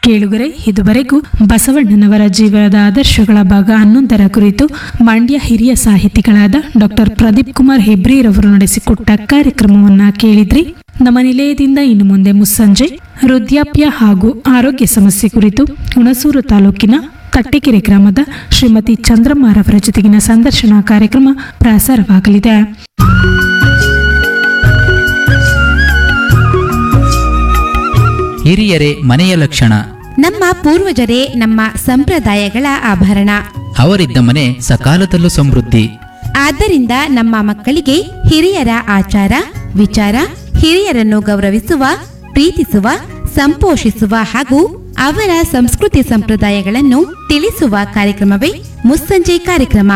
ಕೇಳುಗರೆ ಇದುವರೆಗೂ ಬಸವಣ್ಣನವರ ಜೀವನದ ಆದರ್ಶಗಳ ಭಾಗ ಹನ್ನೊಂದರ ಕುರಿತು ಮಂಡ್ಯ ಹಿರಿಯ ಸಾಹಿತಿಗಳಾದ ಡಾಕ್ಟರ್ ಪ್ರದೀಪ್ ಕುಮಾರ್ ಹೆಬ್ರಿರವರು ನಡೆಸಿಕೊಟ್ಟ ಕಾರ್ಯಕ್ರಮವನ್ನ ಕೇಳಿದ್ರಿ ನಮ್ಮ ನಿಲಯದಿಂದ ಇನ್ನು ಮುಂದೆ ಮುಸ್ಸಂಜೆ ವೃದ್ಧಾಪ್ಯ ಹಾಗೂ ಆರೋಗ್ಯ ಸಮಸ್ಯೆ ಕುರಿತು ಹುಣಸೂರು ತಾಲೂಕಿನ ಕಟ್ಟೆಕೆರೆ ಗ್ರಾಮದ ಶ್ರೀಮತಿ ಚಂದ್ರಮ್ಮರವರ ಜೊತೆಗಿನ ಸಂದರ್ಶನ ಕಾರ್ಯಕ್ರಮ ಪ್ರಸಾರವಾಗಲಿದೆ ಹಿರಿಯರೇ ಮನೆಯ ಲಕ್ಷಣ ನಮ್ಮ ಪೂರ್ವಜರೇ ನಮ್ಮ ಸಂಪ್ರದಾಯಗಳ ಆಭರಣ ಅವರಿದ್ದ ಮನೆ ಸಕಾಲದಲ್ಲೂ ಸಮೃದ್ಧಿ ಆದ್ದರಿಂದ ನಮ್ಮ ಮಕ್ಕಳಿಗೆ ಹಿರಿಯರ ಆಚಾರ ವಿಚಾರ ಹಿರಿಯರನ್ನು ಗೌರವಿಸುವ ಪ್ರೀತಿಸುವ ಸಂಪೋಷಿಸುವ ಹಾಗೂ ಅವರ ಸಂಸ್ಕೃತಿ ಸಂಪ್ರದಾಯಗಳನ್ನು ತಿಳಿಸುವ ಕಾರ್ಯಕ್ರಮವೇ ಮುಸ್ಸಂಜೆ ಕಾರ್ಯಕ್ರಮ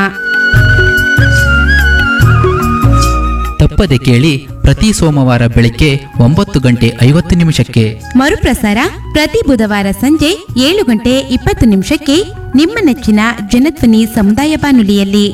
ತಪ್ಪದೆ ಕೇಳಿ ಪ್ರತಿ ಸೋಮವಾರ ಬೆಳಿಗ್ಗೆ ಒಂಬತ್ತು ಗಂಟೆ ಐವತ್ತು ನಿಮಿಷಕ್ಕೆ ಮರುಪ್ರಸಾರ ಪ್ರತಿ ಬುಧವಾರ ಸಂಜೆ ಏಳು ಗಂಟೆ ಇಪ್ಪತ್ತು ನಿಮಿಷಕ್ಕೆ ನಿಮ್ಮ ನೆಚ್ಚಿನ ಜನಧ್ವನಿ ಸಮುದಾಯ ಬಾನುಲಿಯಲ್ಲಿ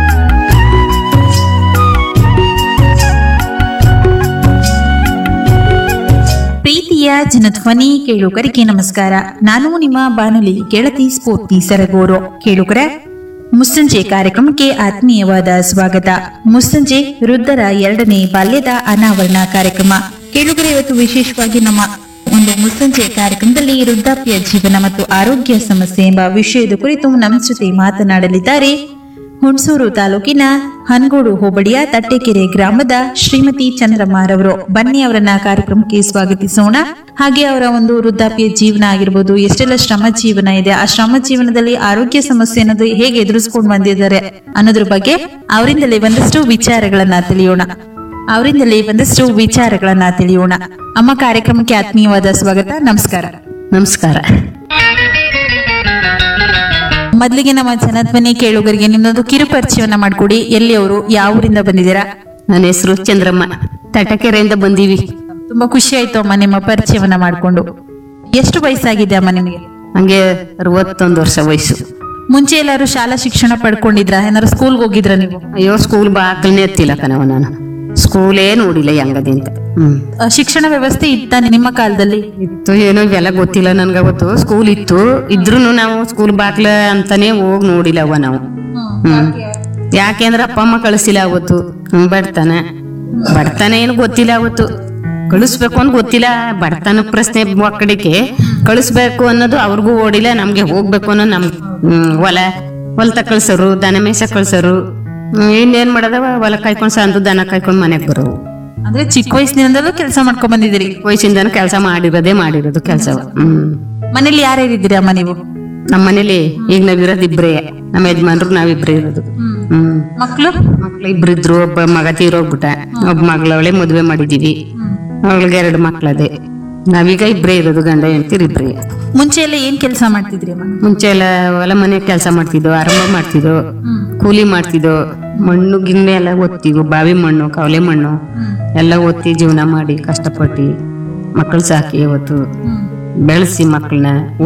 ಪ್ರೀತಿಯ ಜನಧ್ವನಿ ಕೇಳುಗರಿಗೆ ನಮಸ್ಕಾರ ನಾನು ನಿಮ್ಮ ಬಾನುಲಿ ಗೆಳತಿ ಸ್ಫೂರ್ತಿ ಸರಗೂರು ಕೇಳುಗರ ಮುಸ್ಸಂಜೆ ಕಾರ್ಯಕ್ರಮಕ್ಕೆ ಆತ್ಮೀಯವಾದ ಸ್ವಾಗತ ಮುಸ್ಸಂಜೆ ವೃದ್ಧರ ಎರಡನೇ ಬಾಲ್ಯದ ಅನಾವರಣ ಕಾರ್ಯಕ್ರಮ ಕೇಳುಗರ ಇವತ್ತು ವಿಶೇಷವಾಗಿ ನಮ್ಮ ಒಂದು ಮುಸ್ಸಂಜೆ ಕಾರ್ಯಕ್ರಮದಲ್ಲಿ ವೃದ್ಧಾಪ್ಯ ಜೀವನ ಮತ್ತು ಆರೋಗ್ಯ ಸಮಸ್ಯೆ ಎಂಬ ವಿಷಯದ ಕುರಿತು ನಮ್ಮ ಜೊತೆ ಮಾತನಾಡಲಿದ್ದಾರೆ ಹುಣಸೂರು ತಾಲೂಕಿನ ಹನಗೋಡು ಹೋಬಳಿಯ ತಟ್ಟೆಕೆರೆ ಗ್ರಾಮದ ಶ್ರೀಮತಿ ಚಂದ್ರಮ್ಮರವರು ಬನ್ನಿ ಅವರನ್ನ ಕಾರ್ಯಕ್ರಮಕ್ಕೆ ಸ್ವಾಗತಿಸೋಣ ಹಾಗೆ ಅವರ ಒಂದು ವೃದ್ಧಾಪ್ಯ ಜೀವನ ಆಗಿರ್ಬೋದು ಎಷ್ಟೆಲ್ಲ ಶ್ರಮ ಜೀವನ ಇದೆ ಆ ಶ್ರಮ ಜೀವನದಲ್ಲಿ ಆರೋಗ್ಯ ಸಮಸ್ಯೆ ಅನ್ನೋದು ಹೇಗೆ ಎದುರಿಸ್ಕೊಂಡು ಬಂದಿದ್ದಾರೆ ಅನ್ನೋದ್ರ ಬಗ್ಗೆ ಅವರಿಂದಲೇ ಒಂದಷ್ಟು ವಿಚಾರಗಳನ್ನ ತಿಳಿಯೋಣ ಅವರಿಂದಲೇ ಒಂದಷ್ಟು ವಿಚಾರಗಳನ್ನ ತಿಳಿಯೋಣ ಅಮ್ಮ ಕಾರ್ಯಕ್ರಮಕ್ಕೆ ಆತ್ಮೀಯವಾದ ಸ್ವಾಗತ ನಮಸ್ಕಾರ ನಮಸ್ಕಾರ ಮೊದಲಿಗೆ ನಮ್ಮ ಜನಧ್ವನಿ ಕೇಳುಗರಿಗೆ ನಿಮ್ಮದೊಂದು ಕಿರು ಪರಿಚಯವನ್ನ ಮಾಡ್ಕೊಡಿ ಎಲ್ಲಿ ಅವರು ಯಾವ ಊರಿಂದ ಬಂದಿದ್ದೀರಾ ನನ್ನ ಹೆಸರು ಚಂದ್ರಮ್ಮ ತಟಕೆರೆಯಿಂದ ಬಂದೀವಿ ತುಂಬಾ ಖುಷಿ ಆಯ್ತು ಅಮ್ಮ ನಿಮ್ಮ ಪರಿಚಯವನ್ನ ಮಾಡ್ಕೊಂಡು ಎಷ್ಟು ವಯಸ್ಸಾಗಿದೆ ಅಮ್ಮ ನಿಮಗೆ ಹಂಗೆ ಅರವತ್ತೊಂದು ವರ್ಷ ವಯಸ್ಸು ಮುಂಚೆ ಎಲ್ಲಾರು ಶಾಲಾ ಶಿಕ್ಷಣ ಪಡ್ಕೊಂಡಿದ್ರ ಏನಾದ್ರು ಸ್ಕೂಲ್ಗೆ ಹೋಗಿದ್ರ ನೀವು ಅಯ್ಯೋ ಸ್ಕೂಲ್ ಬಾಗ್ಲನೇ ಎತ್ತಿಲ್ಲ ಕಣವ ನಾನು ಸ್ಕೂಲೇ ನೋಡಿಲ್ಲ ಹೆಂಗದೆ ಅಂತ ಹ್ಮ್ ಆ, ಶಿಕ್ಷಣ ವ್ಯವಸ್ಥೆ ಇತ್ತ ನಿಮ್ಮ ಕಾಲದಲ್ಲಿ ಇತ್ತು ಏನೋ ಇವೆಲ್ಲ ಗೊತ್ತಿಲ್ಲ ನನ್ಗೆ ಅವತ್ತು ಸ್ಕೂಲ್ ಇತ್ತು ಇದ್ರೂ ನಾವು ಸ್ಕೂಲ್ ಬಾಗ್ಲ ಅಂತಾನೆ ಹೋಗಿ ನೋಡಿಲ್ಲವ ನಾವು ಹ್ಮ್ ಯಾಕೆಂದ್ರೆ ಅಪ್ಪ ಅಮ್ಮ ಕಳಿಸಿಲ್ಲ ಅವತ್ತು ಹ್ಮ್ ಬಡತನ ಬಡತನ ಏನು ಗೊತ್ತಿಲ್ಲ ಅವತ್ತು ಕಳಿಸ್ಬೇಕು ಅಂತ ಗೊತ್ತಿಲ್ಲ ಬಡತನ ಪ್ರಶ್ನೆ ಮಕ್ಕಳಿಗೆ ಕಳಿಸ್ಬೇಕು ಅನ್ನೋದು ಅವ್ರಿಗೂ ಓಡಿಲ್ಲ ನಮ್ಗೆ ಹೋಗ್ಬೇಕು ಅನ್ನೋ ನಮ್ ಹ್ಮ್, ಹೊಲ ಹೊಲ್ತ ಕಳ್ಸೋರು ದನ ಮೇಯ್ಸ ಕಳ್ಸೋರು ಹ್ಮ್, ಇನ್ನೇನ್ ಮಾಡೋದವ ಹೊಲ ಕಾಯ್ಕೊಂಡ್ ಸಂದು ದನ ಕಾಯ್ಕೊಂಡ್ ಮನೆಗ್ ಬರೋವು ಅಂದ್ರೆ ಚಿಕ್ಕ ವಯಸ್ಸಿನಿಂದಲೂ ಕೆಲಸ ಮಾಡ್ಕೊಂಡ್ ಬಂದಿದ್ದೀರಿ ವಯಸ್ಸಿಂದನೂ ಕೆಲಸ ಮಾಡಿರೋದೇ ಮಾಡಿರೋದು ಕೆಲಸವ ಹ್ಮ್ ಮನೇಲಿ ಯಾರ್ಯಾರಿದ್ದೀರಿ ಅಮ್ಮ ನೀವು ನಮ್ಮ ಮನೇಲಿ ಈಗ ನಾವಿರೋದು ಇಬ್ರೇ ನಮ್ಮ ಯಜಮಾನ್ರು ನಾವಿಬ್ರೇ ಇರೋದು ಹ್ಮ್ ಮಕ್ಕಳು ಮಕ್ಳು ಇಬ್ರಿದ್ರು ಒಬ್ಬ ಮಗ ತೀರೋಗ್ಬಿಟ್ಟ ಒಬ್ಬ ಮಗಳವಳೆ ಮದ್ವೆ ಮಾಡಿದೀವಿ ಅವಳಿಗೆ ಎರಡು ಮಕ್ಳದೆ ನಾವೀಗ ಇಬ್ರೇ ಇರೋದು ಗಂಡ ಹೆಂಡ್ತಿರ್ ಇಬ್ರೇ ಮುಂಚೆ ಎಲ್ಲ ಏನ್ ಕೆಲಸ ಮಾಡ್ತಿದ್ರಿ ಅಮ್ಮ ಮುಂಚೆ ಎಲ್ಲ ಹೊಲ ಮನೆ ಕೆಲಸ ಮಾಡ್ತಿದ್ವು ಆರಂಭ ಮಾಡ್ತಿದ್ವು ಕೂಲಿ ಮಾಡ್ತಿದ್ವು ಮಣ್ಣು ಗಿಣ್ಣೆ ಎಲ್ಲ ಒತ್ತಿದ್ವು ಬಾವಿ ಮಣ್ಣು ಕವಲೆ ಮಣ್ಣು ಎಲ್ಲ ಒತ್ತಿ ಜೀವನ ಮಾಡಿ ಕಷ್ಟಪಟ್ಟು ಮಕ್ಕಳು ಸಾಕಿ ಇವತ್ತು ಬೆಳೆಸಿ ಮಕ್ಕಳನ್ನ